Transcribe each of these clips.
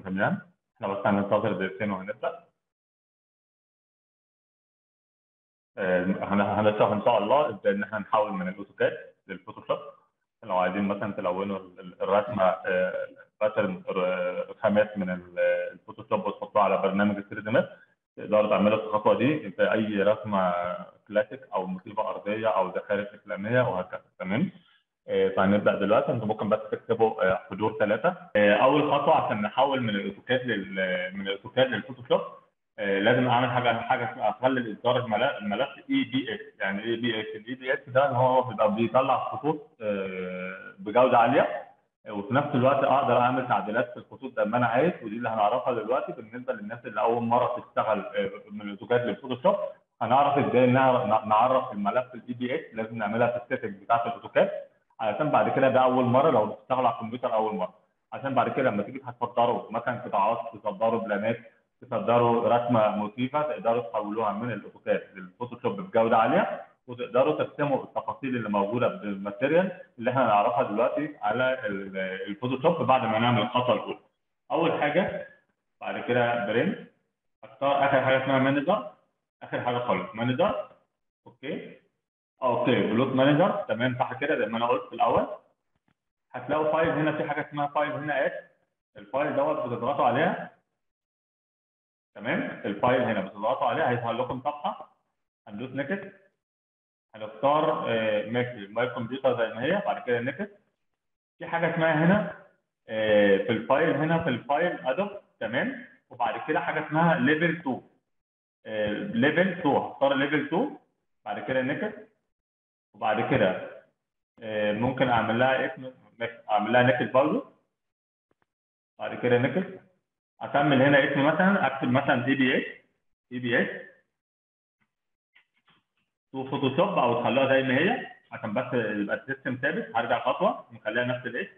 جميعا احنا بس هننتظر دقيقتين وهنبدا آه، هن- هنشرح ان شاء الله ازاي ان احنا نحول من الاوتوكاد للفوتوشوب لو عايزين مثلا تلونوا ال- ال- الرسمه باترن خامات من ال- الفوتوشوب وتحطوها على برنامج ال 3 دي ماب تقدروا تعملوا الخطوه دي في اي رسمه كلاسيك او موسيقى ارضيه او زخارف اسلاميه وهكذا تمام آه، فهنبدا دلوقتي انتم ممكن بس تكتبوا آه، حضور ثلاثه اول خطوه عشان نحول من الاوتوكاد لل من الاوتوكاد للفوتوشوب آه، لازم اعمل حاجه حاجه اسمها اخلي اصدار الملا- الملف اي بي اس يعني ايه بي اس الاي بي اس ده ان هو بيبقى بيطلع خطوط آه، بجوده عاليه وفي نفس الوقت اقدر اعمل تعديلات في الخطوط زي ما انا عايز ودي اللي هنعرفها دلوقتي بالنسبه للناس اللي اول مره تشتغل آه، من الاوتوكاد للفوتوشوب هنعرف ازاي نعرف- نعرف الملف الاي بي اس لازم نعملها في السيتنج بتاعت الاوتوكاد علشان بعد كده ده اول مره لو بتشتغل على الكمبيوتر اول مره عشان بعد كده لما تيجي هتصدروا مثلا قطاعات تصدروا بلانات تصدروا رسمه موتيفه تقدروا تحولوها من الاوتوكاد للفوتوشوب بجوده عاليه وتقدروا ترسموا التفاصيل اللي موجوده بالماتيريال اللي احنا هنعرفها دلوقتي على ال- الفوتوشوب بعد ما نعمل الخطوه الاولى. اول حاجه بعد كده برنت اختار اخر حاجه اسمها مانجر اخر حاجه خالص مانجر اوكي اوكي بلوت مانجر تمام صح كده زي ما انا قلت في الاول هتلاقوا فايل هنا في حاجه اسمها فايل هنا اد الفايل دوت بتضغطوا عليها تمام الفايل هنا بتضغطوا عليها هيظهر لكم صفحه هندوس نكست هنختار آه، ماشي ماي كمبيوتر زي ما هي بعد كده نكست في حاجه اسمها هنا آه، في الفايل هنا في الفايل ادوب تمام وبعد كده حاجه اسمها ليفل 2 ليفل 2 هختار ليفل 2 بعد كده نكست وبعد كده آه، ممكن اعمل لها اسم اعمل لها نكست برضه بعد كده نكست اكمل هنا اسم مثلا اكتب مثلا اي بي اس اي بي اس تو فوتوشوب او تخلوها زي ما هي عشان بس يبقى السيستم ثابت هرجع خطوه نخليها نفس الاسم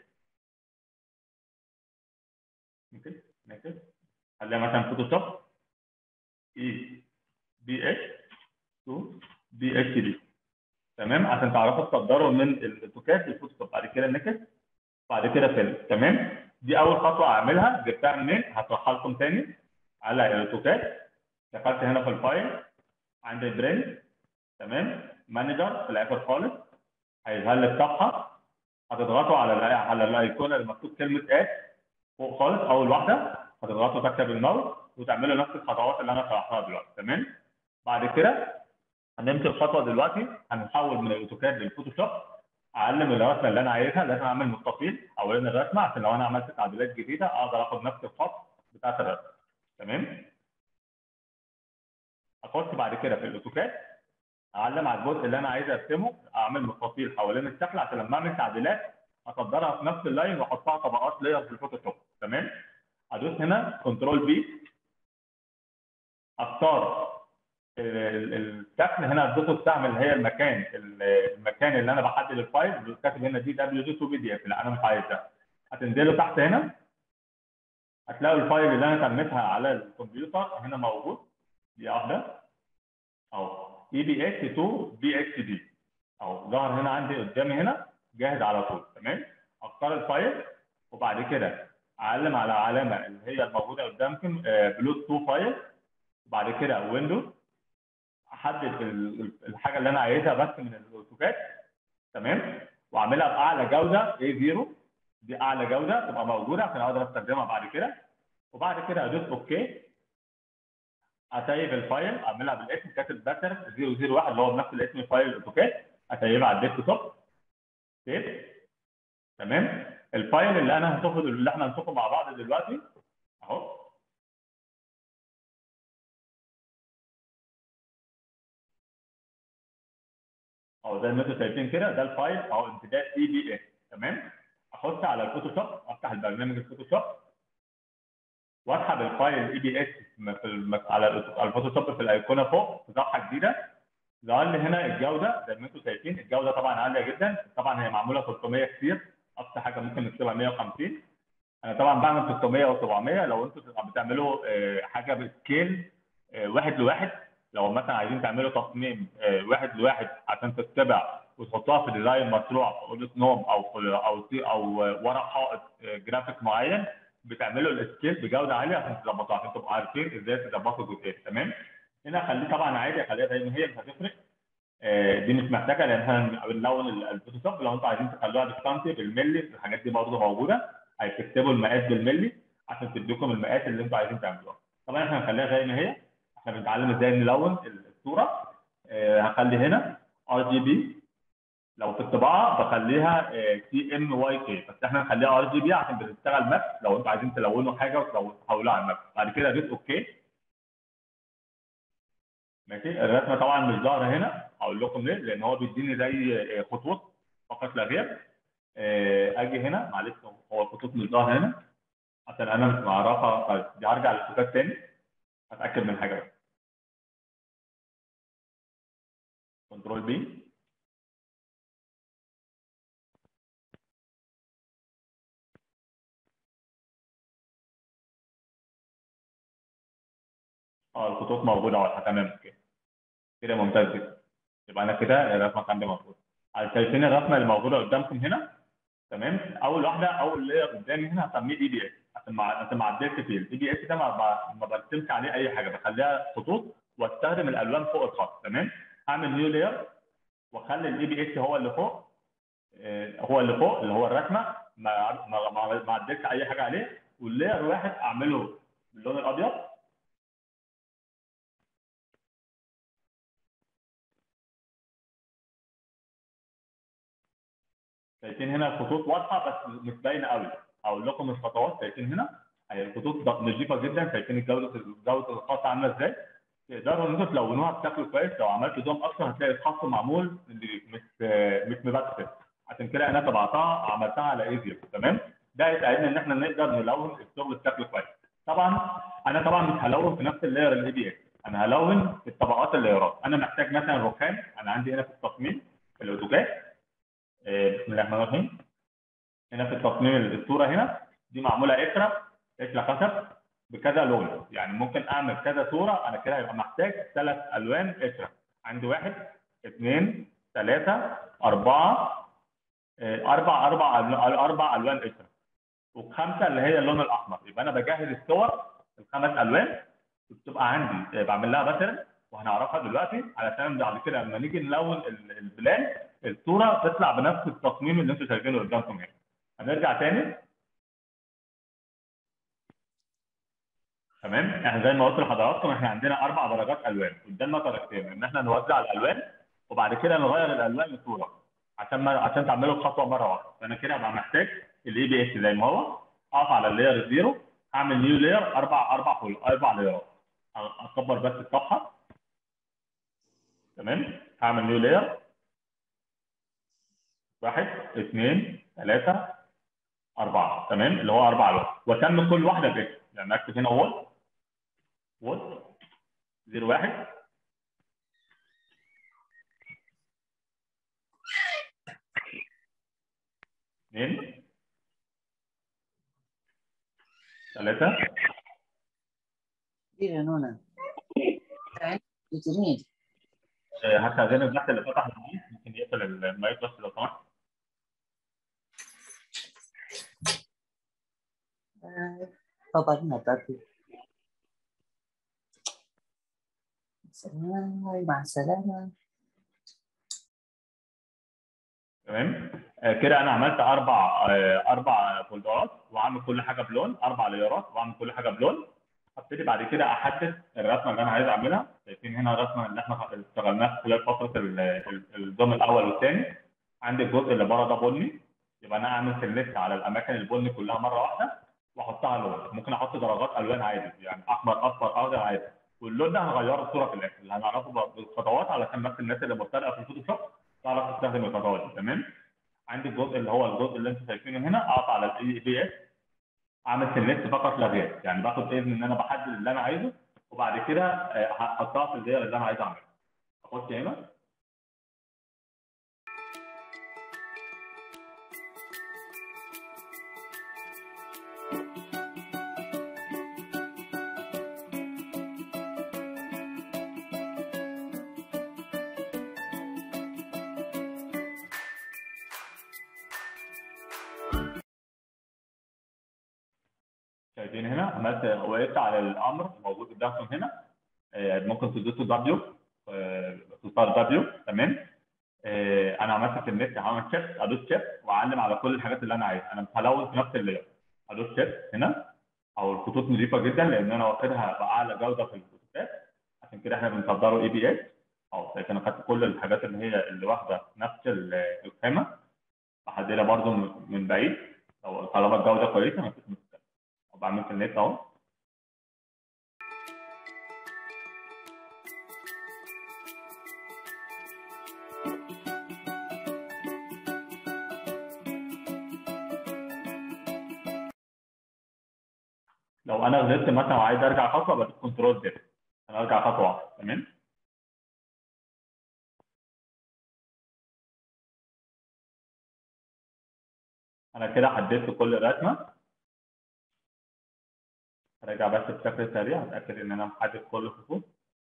نكست نكست خليها مثلا فوتوشوب اي بي اس تو بي اس دي تمام عشان تعرفوا تصدروا من الاوتوكاد للفوتوشوب بعد كده نكست بعد كده فيلم تمام دي اول خطوه اعملها جبتها منين هشرحها لكم تاني على الاوتوكاد دخلت هنا في الفايل عند البرنت تمام مانجر في الاخر خالص هيظهر لي الصفحه هتضغطوا على ال على الايقونه اللي مكتوب كلمه اد فوق خالص اول واحده هتضغطوا تكتب الماوس وتعملوا نفس الخطوات اللي انا شرحتها دلوقتي تمام بعد كده هنمشي الخطوه دلوقتي هنحول من الاوتوكاد للفوتوشوب اعلم الرسمه اللي انا عايزها لازم اعمل مستطيل حوالين الرسمه عشان لو انا عملت تعديلات جديده اقدر اخد نفس الخط بتاعت الرسمه تمام اخش بعد كده في الاوتوكاد اعلم على الجزء اللي انا عايز ارسمه اعمل مستطيل حوالين الشكل عشان لما اعمل تعديلات اصدرها في نفس اللاين واحطها طبقات لير في الفوتوشوب تمام ادوس هنا كنترول بي اختار ال- ال- الشكل هنا ادوس السهم اللي هي المكان ال- المكان اللي انا بحدد الفايل كاتب هنا دي دبليو دي 2 بي دي اف لا انا مش عايز ده هتنزلوا تحت هنا هتلاقوا الفايل اللي انا سميتها على الكمبيوتر هنا موجود دي واحده اهو اي بي اس 2 بي اكس دي اهو ظهر هنا عندي قدامي هنا جاهز على طول تمام اختار الفايل وبعد كده اعلم على علامه اللي هي الموجوده قدامكم بلوت 2 فايل وبعد كده ويندوز احدد ال- ال- الحاجه اللي انا عايزها بس من الاوتوكاد تمام واعملها باعلى جوده A0 دي اعلى جوده تبقى موجوده عشان اقدر استخدمها بعد كده وبعد كده ادوس اوكي اسيب الفايل اعملها بالاسم كاتب باتر 001 اللي هو بنفس الاسم فايل الاوتوكاد اسيبها على الديسك توب سيف تمام الفايل اللي انا هشوفه اللي احنا هنشوفه مع بعض دلوقتي اهو اهو زي ما انتم شايفين كده ده الفايل اهو امتداد اي بي اس تمام اخش على الفوتوشوب افتح البرنامج الفوتوشوب واسحب الفايل اي بي اس في الم- على الأوتو- على الفوتوشوب في الايقونه فوق في صفحه جديده ظهر لي هنا الجوده زي ما انتم شايفين الجوده طبعا عاليه جدا طبعا هي معموله 300 كتير اقصى حاجه ممكن نكتبها 150 انا طبعا بعمل 600 و700 لو انتم بتعملوا آه، حاجه بسكيل آه، واحد لواحد لو مثلا عايزين تعملوا تصميم آه، واحد لواحد عشان تتبع وتحطوها في ديزاين مشروع في اوضه نوم او في او في او ورق حائط آه، جرافيك معين بتعملوا الاسكيل بجوده عاليه عشان تظبطوها عشان تبقوا عارفين ازاي تظبطوا الجزئيه تمام هنا خليه طبعا عادي خليها زي ما هي مش هتفرق آه، دي مش محتاجه لان احنا بنلون ال- الفوتوشوب لو انتوا عايزين تخلوها بالسنتي بالملي الحاجات دي برضه موجوده هتكتبوا المقاس بالملي عشان تديكم المقاس اللي انتوا عايزين تعملوها طبعا احنا هنخليها زي ما هي احنا بنتعلم ازاي نلون الصوره آه، هخلي هنا ار جي بي لو في الطباعه بخليها سي ام واي كي بس احنا نخليها ار جي بي عشان بتشتغل ماب لو انتوا عايزين تلونوا حاجه وتحولوها على الماب بعد كده دوس اوكي ماشي الرسمه طبعا مش ظاهره هنا هقول لكم ليه لان هو بيديني زي آه، خطوط فقط لا غير آه، اجي هنا معلش هو الخطوط مش ظاهره هنا عشان انا مش معرفها طيب دي هرجع للخطوط تاني اتاكد من حاجه بس كنترول بي اه الخطوط موجوده اهو تمام اوكي كده ممتاز جدا يبقى انا كده الرسمه عندي موجوده شايفين الرسمه اللي موجوده قدامكم هنا تمام اول واحده اول اللي قدامي هنا هسميه اي بي اس عشان ما عشان ما عدلتش فيه الاي بي اس ده ما ب- ما برسمش عليه اي حاجه بخليها خطوط واستخدم الالوان فوق الخط تمام هعمل نيو لاير واخلي الاي بي اس هو اللي فوق آه، هو اللي فوق اللي هو الرسمه ما ما ما ما عدلتش اي حاجه عليه واللاير واحد اعمله باللون الابيض شايفين هنا الخطوط واضحه بس مش باينه قوي هقول لكم الخطوات شايفين هنا هي الخطوط ض- نظيفه جدا شايفين جوده جوده الخط عامله ازاي تقدروا ان انتوا تلونوها بشكل كويس لو عملتوا زوم اكتر هتلاقي الخط معمول مش مش مبتسم عشان كده انا طبعتها عملتها على ايزيو تمام ده يساعدنا ان احنا نقدر نلون الشغل بشكل كويس طبعا انا طبعا مش هلون في نفس اللاير الاي بي اس انا هلون في الطبقات اللايرات انا محتاج مثلا رخام انا عندي هنا في التصميم في الاوتوكاد آه، بسم الله الرحمن الرحيم هنا في التصميم الصوره هنا دي معموله اكرا اكرا خشب بكذا لون يعني ممكن اعمل كذا صوره انا كده هيبقى محتاج ثلاث الوان اكرا عندي واحد اثنين ثلاثه اربعه آه، اربع اربع ألو- اربع الوان اكرا وخمسه اللي هي اللون الاحمر يبقى انا بجهز الصور الخمس الوان بتبقى عندي آه، بعمل لها باترن وهنعرفها دلوقتي علشان بعد كده لما نيجي نلون ال- البلان الصوره تطلع بنفس التصميم اللي انتم شايفينه قدامكم هنا هنرجع تاني تمام احنا زي ما قلت لحضراتكم احنا عندنا اربع درجات الوان قدامنا طريقتين ان احنا نوزع الالوان وبعد كده نغير الالوان لصوره عشان ما عشان تعملوا الخطوه مره واحده فانا كده هبقى محتاج الاي بي اس زي ما هو اقف على اللاير الزيرو هعمل نيو لاير اربع اربع فول اربع لايرات اكبر بس الصفحه تمام هعمل نيو لاير واحد اثنين ثلاثة أربعة تمام اللي هو أربعة الوان وأسمي كل واحدة باسم يعني أكتب هنا وول وول زيرو واحد اثنين ثلاثة Mira, Nona. Determine. آه، هستأذن البحث اللي فتح الجديد ممكن يقفل المايك بس لو سمحت طبعا ما تعرفي. سلام مع السلامة. تمام آه، كده انا عملت اربع آه، اربع فولدرات وعامل كل حاجه بلون اربع ليرات وعامل كل حاجه بلون هبتدي بعد كده احدد الرسمه اللي انا عايز اعملها شايفين هنا الرسمه اللي احنا اشتغلناها خلال فتره ال- ال- الزوم الاول والثاني عندي الجزء اللي بره ده بني يبقى انا اعمل سيلكت على الاماكن البني كلها مره واحده واحطها لون ممكن احط درجات الوان عادي يعني احمر اصفر اخضر عادي واللون ده هنغيره الصوره في الاخر اللي هنعرفه بالخطوات علشان بس الناس اللي مبتدئه في الفوتوشوب تعرف تستخدم الخطوات دي تمام عندي الجزء اللي هو الجزء اللي انتم شايفينه هنا اقف على الاي بي اس اعمل سيلكت فقط لا غير يعني باخد اذن ان انا بحدد اللي انا عايزه وبعد كده آه، هحطها في الدايره اللي انا عايز اعملها اخش هنا شايفين هنا عملت وقفت على الامر الموجود قدامكم هنا آه، ممكن تدوسوا دبليو تختار دبليو تمام آه، انا عملت في النت هعمل شيفت ادوس شيفت واعلم على كل الحاجات اللي انا عايزها انا مش هلون في نفس اللير ادوس شيفت هنا او الخطوط نظيفه جدا لان انا واخدها باعلى جوده في الفوتوشوب عشان كده احنا بنصدره اي بي اس اه شايف انا خدت كل الحاجات اللي هي اللي واخده نفس ال- الخامه بحددها برده من بعيد لو طالما الجوده كويسه مفيش مشكله بعمل في النت اهو لو انا غلطت مثلا وعايز ارجع خطوه بدوس كنترول زد انا ارجع خطوه واحده تمام انا كده حددت كل رسمه ارجع بس بشكل سريع اتاكد ان انا محدد كل الخطوط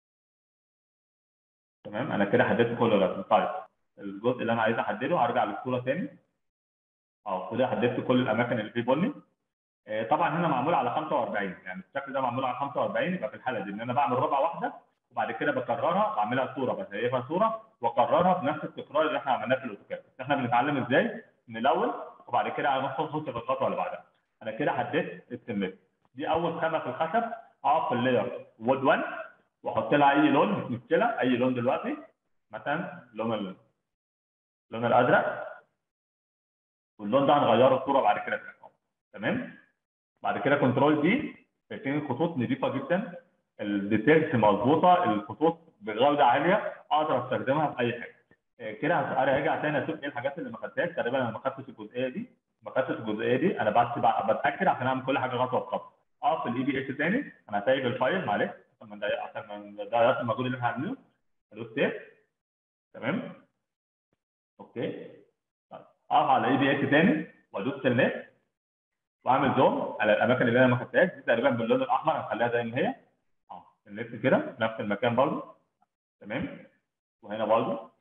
تمام انا كده حددت كل رسمه طيب الجزء اللي انا عايز احدده هرجع للصوره تاني اه كده حددت كل الاماكن اللي فيه بني آه، طبعا هنا معمول على 45 يعني الشكل ده معمول على 45 يبقى في الحاله دي ان انا بعمل ربع واحده وبعد كده بكررها بعملها صوره بسيبها صوره واكررها بنفس التكرار اللي احنا عملناه في الاوتوكاد بس احنا بنتعلم ازاي نلون وبعد كده على نخش نخش في الخطوه اللي بعدها انا كده حددت السمت دي اول خامه في الخشب اقف في اللاير وود 1 واحط لها اي لون مش مشكله اي لون دلوقتي مثلا لون ال- اللون الازرق واللون ده هنغيره الصوره بعد كده تمام بعد كده كنترول دي شايفين الخطوط نظيفه جدا الديتيلز مظبوطه الخطوط بجوده عاليه اقدر استخدمها في اي حاجه آه، كده انا هرجع تاني اشوف ايه الحاجات اللي ما خدتهاش تقريبا انا ما خدتش الجزئيه دي ما خدتش الجزئيه دي انا بس بقى بتاكد عشان اعمل كل حاجه خطوه بخطوه اقف في الاي بي اس تاني انا سايب الفايل معلش عشان ما نضيع عشان ما نضيعش المجهود اللي احنا عاملينه ادوس سيف تمام اوكي طيب اقف على الاي بي اس تاني وادوس سيلكت واعمل زوم على الاماكن اللي انا ما خدتهاش دي تقريبا باللون الاحمر هنخليها زي ما هي اه سيلكت كده في نفس المكان برضه تمام وهنا برضه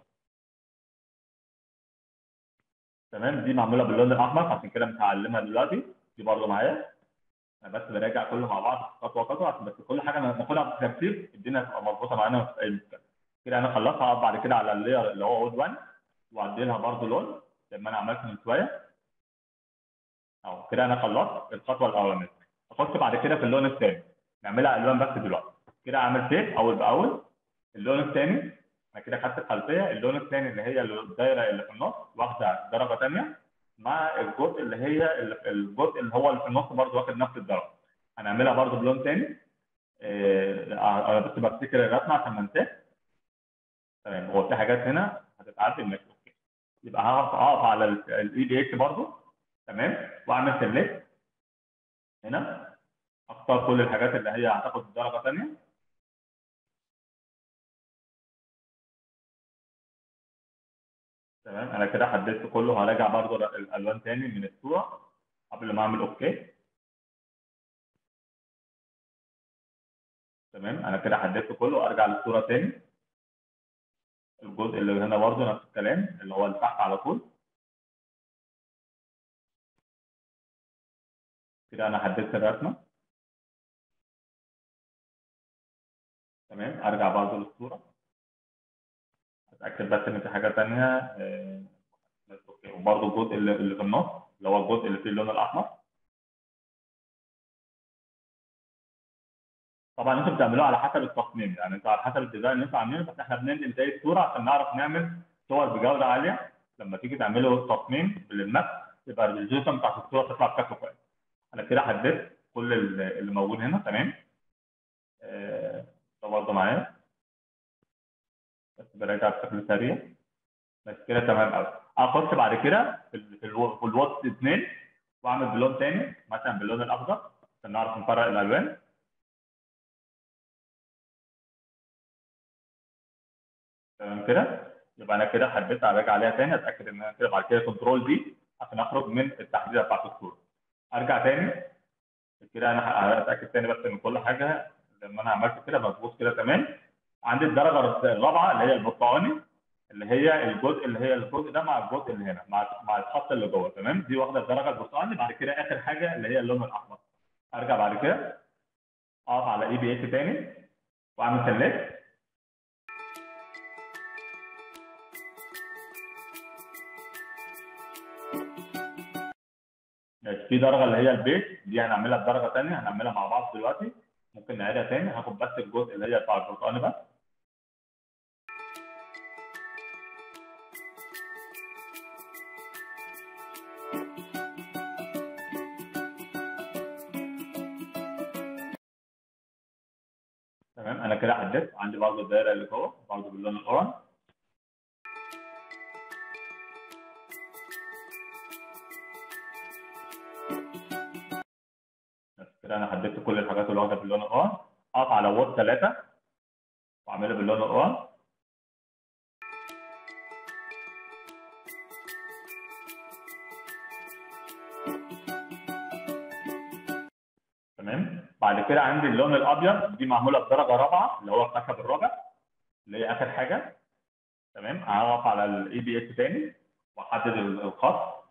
تمام دي معموله باللون الاحمر عشان كده مش هعلمها دلوقتي دي برضه معايا انا بس براجع كله مع بعض خطوه خطوه عشان بس كل حاجه ناخدها بترتيب الدنيا تبقى مظبوطه معانا في اي مشكله كده انا خلصها أقف بعد كده على اللاير اللي هو وود 1 وادي لها برضه لون زي ما انا عملت من شويه اهو كده انا خلصت الخطوه الاولانيه اخش بعد كده في اللون الثاني نعملها الوان بس دلوقتي كده اعمل سيف اول باول اللون الثاني انا كده خدت الخلفيه اللون الثاني اللي هي الدايره اللي في النص واخده درجه ثانيه مع الجزء اللي هي الجزء اللي هو اللي في النص برضه واخد نفس الدرجه هنعملها برضه بلون ثاني انا بس بفتكر الرسمه عشان ما انساش تمام هو في حاجات هنا هتتعدل ماشي اوكي يبقى هقف هقف على الاي دي اتش برضه تمام واعمل سيلكت هنا اختار كل الحاجات اللي هي هتاخد درجه ثانيه تمام انا كده حددت كله هراجع برضو الالوان تاني من الصوره قبل ما اعمل اوكي تمام انا كده حددت كله ارجع للصوره تاني الجزء اللي هنا برضو نفس الكلام اللي هو اللي تحت على طول كده انا حددت الرسمه تمام ارجع برضو للصوره اتاكد بس ان في حاجه ثانيه آه، بس اوكي وبرضه الجزء اللي اللي في النص اللي هو الجزء اللي فيه اللون الاحمر طبعا انتوا بتعملوه على حسب التصميم يعني انتوا على حسب الديزاين اللي انتوا عاملينه بس احنا بننقل زي الصوره عشان نعرف نعمل صور بجوده عاليه لما تيجي تعملوا تصميم للماب يبقى الريزولوشن بتاعت الصوره تطلع بشكل كويس انا كده حددت كل اللي اللي موجود هنا تمام آه، ده برضه معايا بس براجع بشكل سريع بس كده تمام قوي اخش بعد كده في ال- في الو- في الواتس اثنين واعمل بلون تاني مثلا باللون الاخضر عشان نعرف نفرق الالوان تمام كده يبقى انا كده حددت ارجع عليها تاني اتاكد ان انا كده بعد كده كنترول دي عشان اخرج من التحديده بتاعت الصوره ارجع تاني كده انا ه- اتاكد تاني بس ان كل حاجه لما انا عملت كده مظبوط كده تمام عندي الدرجه الرابعه اللي هي البرتقاني اللي هي الجزء اللي هي الجزء ده مع الجزء اللي هنا مع مع الخط اللي جوه تمام دي واخده الدرجه البرتقاني بعد كده اخر حاجه اللي هي اللون الاحمر ارجع بعد كده اقف على اي بي اس تاني واعمل سلكت ماشي في درجه اللي هي البيت دي هنعملها بدرجه ثانيه هنعملها مع بعض دلوقتي ممكن نعيدها تاني هاخد بس الجزء اللي هي بتاع البرتقاني بس تمام انا كده عديت عندي برضه الدايره اللي جوه برضه باللون الاورنج بس كده انا حددت كل الحاجات اللي واخده باللون الاورنج اقف على وورد 3 واعملها باللون الاورنج تمام بعد كده عندي اللون الابيض دي معموله بدرجه رابعه اللي هو الخشب الرابع اللي هي اخر حاجه تمام هقف على الاي بي اس تاني واحدد الخط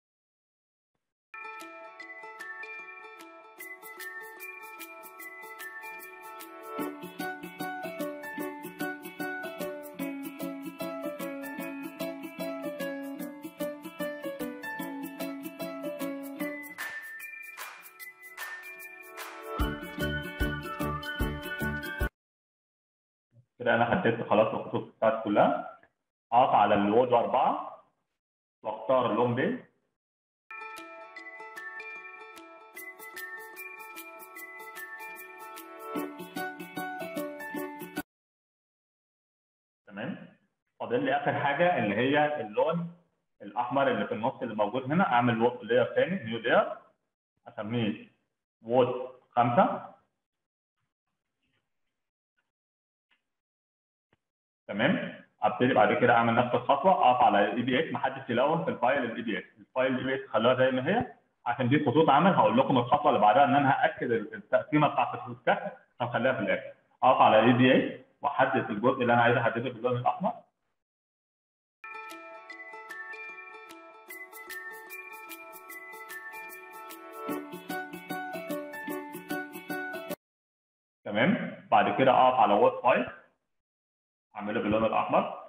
كده انا حددت خلاص الخطوط بتاعتي كلها اقف على الوود اربعه واختار لون بيج تمام فاضل لي اخر حاجه اللي هي اللون الاحمر اللي في النص اللي موجود هنا اعمل وود لاير تاني نيو لاير اسميه وود خمسه تمام ابتدي بعد كده اعمل نفس الخطوه اقف على الاي بي اس محدش يلون في الفايل الاي بي اس الفايل الاي بي اس خلوها زي ما هي عشان دي خطوط عمل هقول لكم الخطوه اللي بعدها ان انا هاكد التقسيمه بتاعت الكهف هنخليها في الاخر اقف على الاي بي اس واحدد الجزء اللي انا عايز احدده باللون الاحمر تمام بعد كده اقف على وورد فايل اعمله باللون الاحمر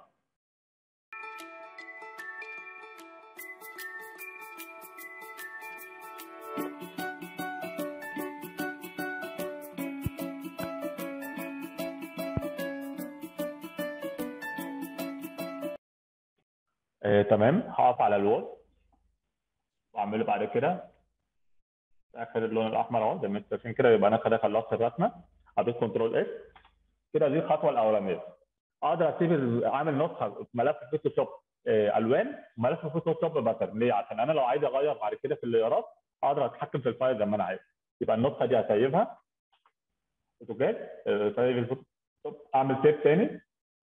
آه، تمام هقف على الوول واعمله بعد كده اخر اللون الاحمر اهو زي ما انتم شايفين كده يبقى انا كده خلصت الرسمه هدوس كنترول اس كده دي الخطوه الاولانيه اقدر اسيب ال- اعمل نسخه في ملف فوتوشوب آه، الوان وملف فوتوشوب باترن ليه؟ عشان انا لو عايز اغير بعد كده في الليارات اقدر اتحكم في الفايل زي ما انا عايز يبقى النسخه دي هسيبها اوتوكاد آه، سيب الفوتوشوب اعمل سيف تاني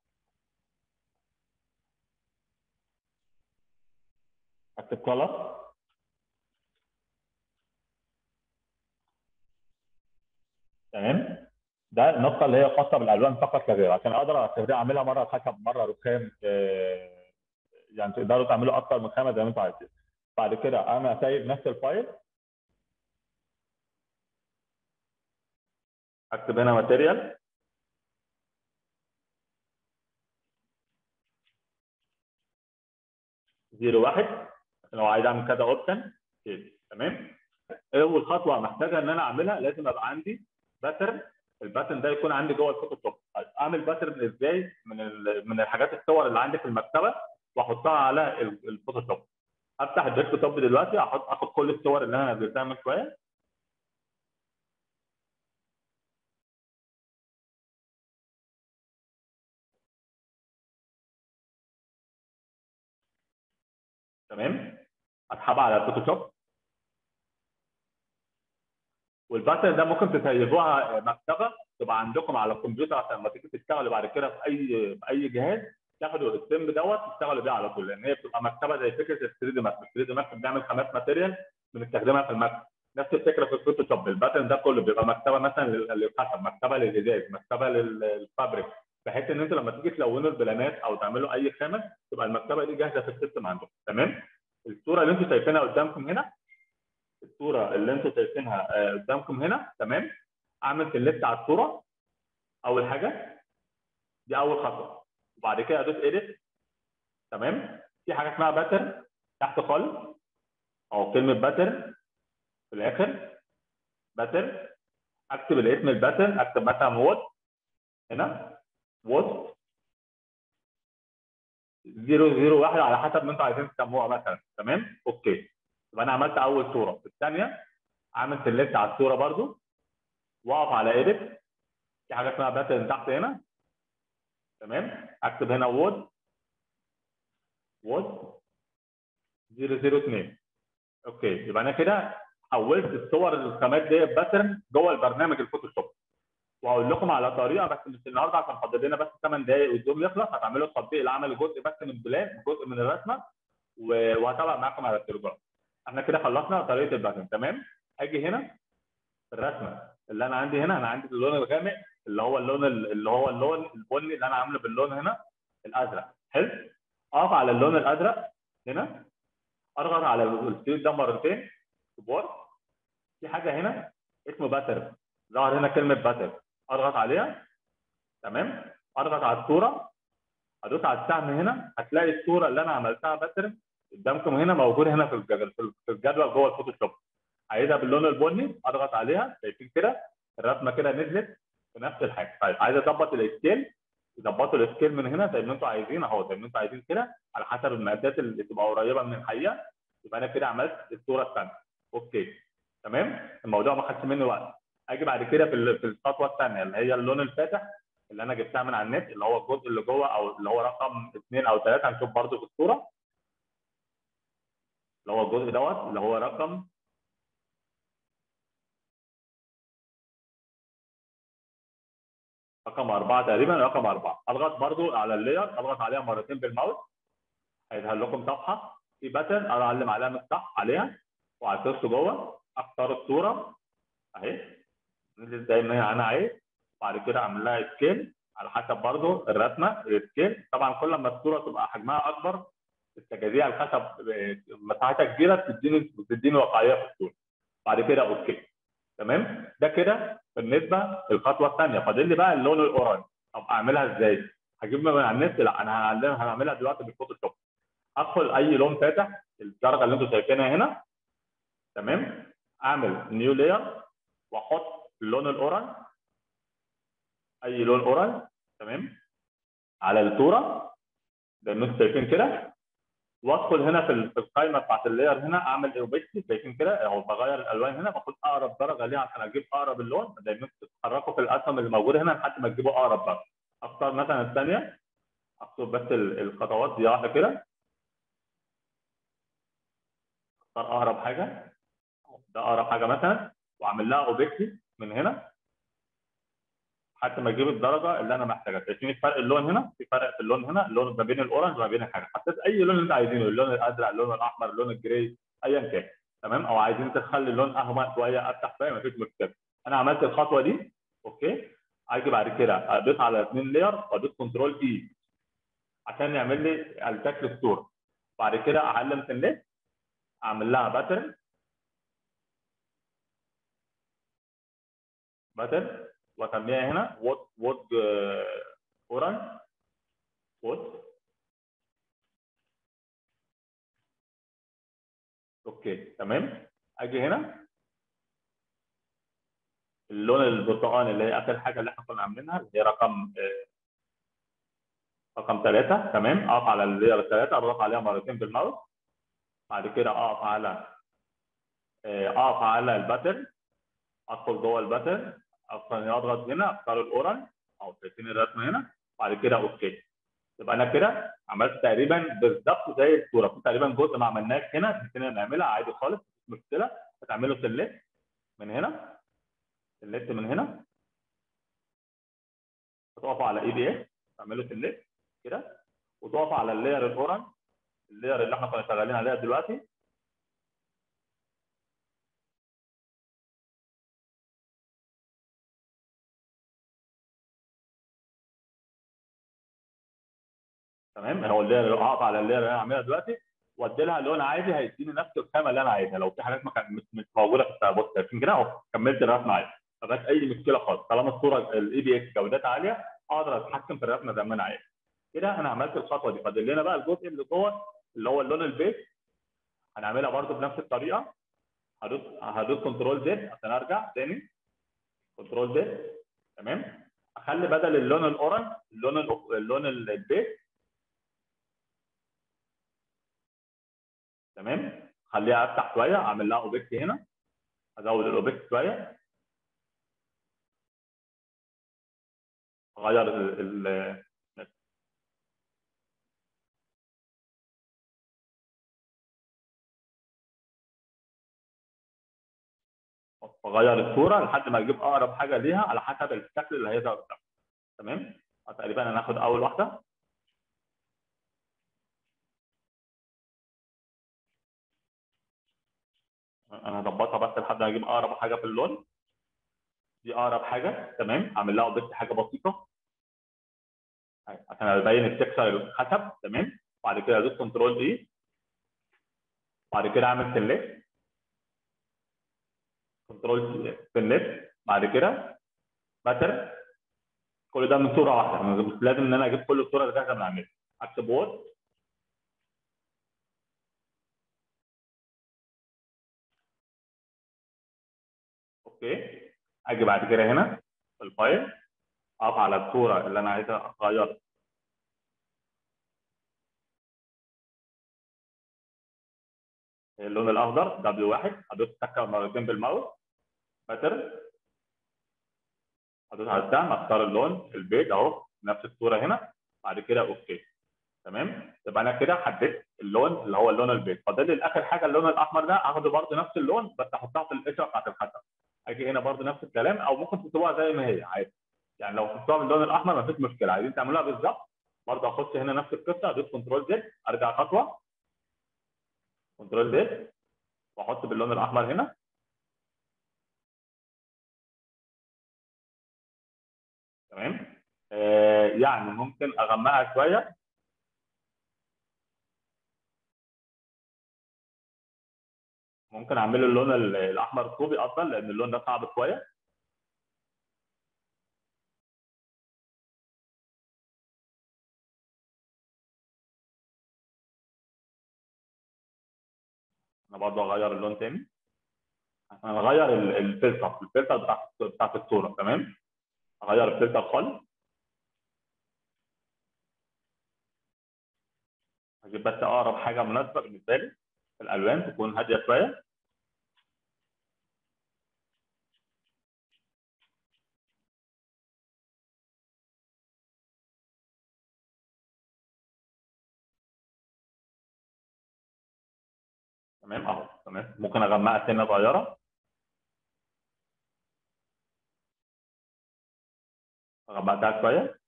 اكتب كلر تمام ده النسخه اللي هي خاصه بالالوان فقط لا غير عشان اقدر استخدمها اعملها مره خشب مره رخام آه، يعني تقدروا تعملوا اكتر من خامه زي ما انتوا عايزين بعد كده انا سايب نفس الفايل اكتب هنا ماتيريال زيرو واحد لو عايز اعمل كذا اوبشن تمام اول خطوه محتاجه ان انا اعملها لازم ابقى عندي باترن الباترن ده يكون عندي جوه الفوتوشوب اعمل باترن ازاي من ال- من الحاجات الصور اللي عندي في المكتبه واحطها على ال- الفوتوشوب افتح الديسكتوب دلوقتي احط اخد كل الصور اللي انا نزلتها من شويه تمام اسحبها على الفوتوشوب والباترن ده ممكن تسيبوها مكتبه تبقى عندكم على الكمبيوتر عشان لما تيجي تشتغلوا بعد كده في اي في اي جهاز تاخدوا السم دوت تشتغلوا بيه على طول لان هي بتبقى مكتبه زي فكره ال 3 دي ماكس، ال 3 دي ماكس بنعمل خامات ماتيريال بنستخدمها في المكتب نفس الفكره في الفوتوشوب الباترن ده كله بيبقى مكتبه مثلا لل- للخشب مكتبه للازاز مكتبه لل- للفابريك بحيث ان انتوا لما تيجي تلونوا البلانات او تعملوا اي خامه تبقى المكتبه دي جاهزه في السيستم عندكم تمام الصوره اللي انتوا شايفينها قدامكم هنا الصوره اللي انتم شايفينها آه، قدامكم هنا تمام اعمل سيلكت على الصوره اول حاجه دي اول خطوه وبعد كده ادوس اديت تمام في حاجه اسمها باترن تحت خالص او كلمه باترن في الاخر باترن اكتب الاسم الباترن اكتب مثلا وود هنا وود 001 على حسب ما انتوا عايزين تسموها مثلا تمام اوكي يبقى انا عملت اول صوره الثانيه عامل سيلكت على الصوره برضو واقف على ايديت في حاجه اسمها باترن تحت هنا تمام اكتب هنا وود وود 002 اوكي يبقى انا كده حولت الصور الخامات دي باترن جوه البرنامج الفوتوشوب وهقول لكم على طريقه بس مش النهارده عشان فاضل لنا بس 8 دقائق والزوم يخلص هتعملوا التطبيق العملي جزء بس من البلان جزء من الرسمه و- وهتابع معاكم على التليجرام احنا كده خلصنا طريقه الباترن تمام اجي هنا في الرسمه اللي انا عندي هنا انا عندي اللون الغامق اللي هو اللون ال- اللي هو اللون البني اللي انا عامله باللون هنا الازرق حلو اقف على اللون الازرق هنا اضغط على السيل ده مرتين كبار في حاجه هنا اسمه باترن ظهر هنا كلمه باترن اضغط عليها تمام اضغط على الصوره ادوس على السهم هنا هتلاقي الصوره اللي انا عملتها باترن قدامكم هنا موجود هنا في الجدول في الجدول جوه الفوتوشوب عايزها باللون البني اضغط عليها شايفين كده الرسمه كده نزلت في نفس الحاجه طيب عايز اظبط السكيل ظبطوا السكيل من هنا زي ما انتوا عايزين اهو زي ما انتوا عايزين كده على حسب المقاسات اللي تبقى قريبه من الحقيقه يبقى انا كده عملت الصوره الثانيه اوكي تمام الموضوع ما خدش مني وقت اجي بعد كده في ال- في الخطوه الثانيه اللي هي اللون الفاتح اللي انا جبتها من على النت اللي هو الجزء اللي جوه او اللي هو رقم اثنين او ثلاثه هنشوف برده في الصوره اللي هو الجزء دوت اللي هو رقم رقم أربعة تقريبا رقم أربعة أضغط برضو على اللاير أضغط عليها مرتين بالماوس هيظهر لكم صفحة في باتن أعلم علامة صح عليها وهتخش جوه أختار الصورة أهي نزل زي ما هي أنا عايز بعد كده أعمل لها سكيل على حسب برضو الرسمة السكيل طبعا كل ما الصورة تبقى حجمها أكبر التجاذيع الخشب مساحتها كبيرة بتديني بتديني واقعية في الصورة بعد كده أوكي تمام ده كده بالنسبه للخطوه الثانيه فاضل لي بقى اللون الاورنج طب اعملها ازاي؟ هجيب من على النت لا انا هعلمها هعملها دلوقتي بالفوتوشوب ادخل اي لون فاتح الدرجه اللي انتم شايفينها هنا تمام اعمل نيو لاير واحط اللون الاورنج اي لون اورنج تمام على الصوره زي ما انتم شايفين كده وادخل هنا في ال- في القائمه بتاعت اللاير هنا اعمل اوبيستي شايفين كده اهو بغير الالوان هنا باخد اقرب درجه ليها عشان اجيب اقرب اللون زي ما انتوا بتتحركوا في الاسهم اللي موجوده هنا لحد ما تجيبوا اقرب درجه اختار مثلا الثانيه اكتب بس ال- الخطوات دي واحده كده اختار اقرب حاجه ده اقرب حاجه مثلا واعمل لها اوبجكت من هنا حتى ما اجيب الدرجه اللي انا محتاجها شايفين فرق اللون هنا في فرق في اللون هنا اللون ما بين الاورنج وما بين الحاجه حطيت اي لون اللي انت عايزينه اللون الازرق اللون الاحمر اللون الجراي ايا كان تمام او عايزين تخلي اللون اغمق شويه افتح شويه مفيش مشكله انا عملت الخطوه دي اوكي اجي بعد كده ادوس على اثنين لاير وادوس كنترول اي عشان يعمل لي الشكل الصوره بعد كده اعلم سلكت اعمل لها باترن باترن واسميها هنا وود وود اورنج وود اوكي تمام اجي هنا اللون البرتقالي اللي هي اخر حاجه اللي احنا كنا عاملينها اللي هي رقم آه، رقم ثلاثة تمام اقف على اللير الثلاثة اضغط عليها مرتين بالماوس بعد كده اقف على آه، اقف على الباترن ادخل جوه الباترن اصلا اضغط هنا اختار الاورنج او شايفين الرسمه هنا بعد كده اوكي يبقى انا كده عملت تقريبا بالظبط زي الصوره في تقريبا جزء ما عملناش هنا نسينا نعملها عادي خالص مش مشكله هتعملوا سلكت من هنا سلكت من هنا هتقفوا على اي دي اس تعملوا سلكت كده وتقفوا على اللاير الاورنج اللاير اللي احنا كنا شغالين عليها دلوقتي تمام هو اللاير اللي هقف على اللاير اللي انا عاملها دلوقتي وادي لها لون عادي هيديني نفس الخامه اللي انا عايزها لو في حاجات ما كانت مش مش موجوده في بص شايفين كده اهو كملت الرسمه عادي ما فيهاش اي مشكله خالص طالما الصوره الاي بي اكس جودتها عاليه اقدر اتحكم في الرسمه زي ما انا عايز كده انا عملت الخطوه دي فاضل لنا بقى الجزء اللي جوه اللي هو اللون البيج هنعملها برده بنفس الطريقه هدوس هدوس كنترول زد عشان ارجع تاني كنترول زد تمام اخلي بدل اللون الاورنج اللون ال- اللون البيج تمام خليها افتح شويه اعمل لها اوبجكت هنا ازود الاوبجكت شويه اغير ال ال- واغير الصوره لحد ما اجيب اقرب حاجه ليها على حسب الشكل اللي هيظهر قدامي تمام تقريبا انا هاخد اول واحده انا هظبطها بس لحد ما اجيب اقرب حاجه في اللون دي اقرب حاجه تمام اعمل لها اوبجكت حاجه بسيطه عشان ابين التكسر الخشب تمام بعد كده ادوس كنترول دي بعد كده اعمل سيلكت كنترول سيلكت بعد كده باتر كل ده من صوره واحده مش لازم ان انا اجيب كل الصوره اللي احنا بنعملها اكتب وورد اوكي اجي بعد كده هنا في الفايل اقف على الصوره اللي انا عايز اغيرها اللون الاخضر دبليو واحد ادوس تكه مرتين بالماوس باتر ادوس على السهم اختار اللون البيج اهو نفس الصوره هنا بعد كده اوكي تمام يبقى انا كده حددت اللون اللي هو اللون البيج فاضل لي اخر حاجه اللون الاحمر ده اخده برده نفس اللون بس احطها في القشره بتاعت الخشب اجي هنا برده نفس الكلام او ممكن تسيبوها زي ما هي عادي يعني لو تسيبوها باللون الاحمر مفيش مشكله عايزين تعملوها بالظبط برضه اخش هنا نفس القصه ادوس كنترول زد ارجع خطوه كنترول زد واحط باللون الاحمر هنا تمام آه يعني ممكن اغمقها شويه ممكن اعمل اللون ال- الاحمر الطوبي اصلا لان اللون ده صعب شويه انا برضه اغير اللون تاني عشان اغير ال- الفلتر الفلتر بتاعت بتاعت الصوره تمام اغير الفلتر خالص هجيب بس اقرب حاجه مناسبه بالنسبه لي الالوان تكون هاديه شويه تمام اهو تمام ممكن اغمقها سنه صغيره غمقتها شويه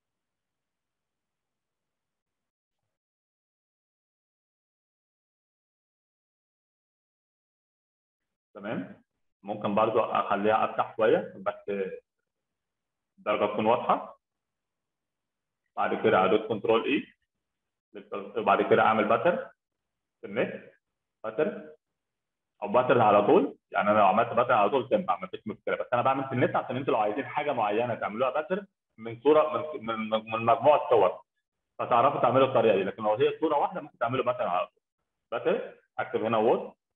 تمام ممكن برضو اخليها افتح شويه بس الدرجه تكون واضحه بعد كده ادوس كنترول اي وبعد كده اعمل باتر في النت باتر او باتر على طول يعني انا لو عملت باتر على طول تنفع مفيش مشكله بس انا بعمل في النت عشان انتوا لو عايزين حاجه معينه تعملوها باتر من صوره من من, من مجموعه صور فتعرفوا تعملوا الطريقه دي لكن لو هي صوره واحده ممكن تعملوا باتر على طول باتر اكتب هنا وورد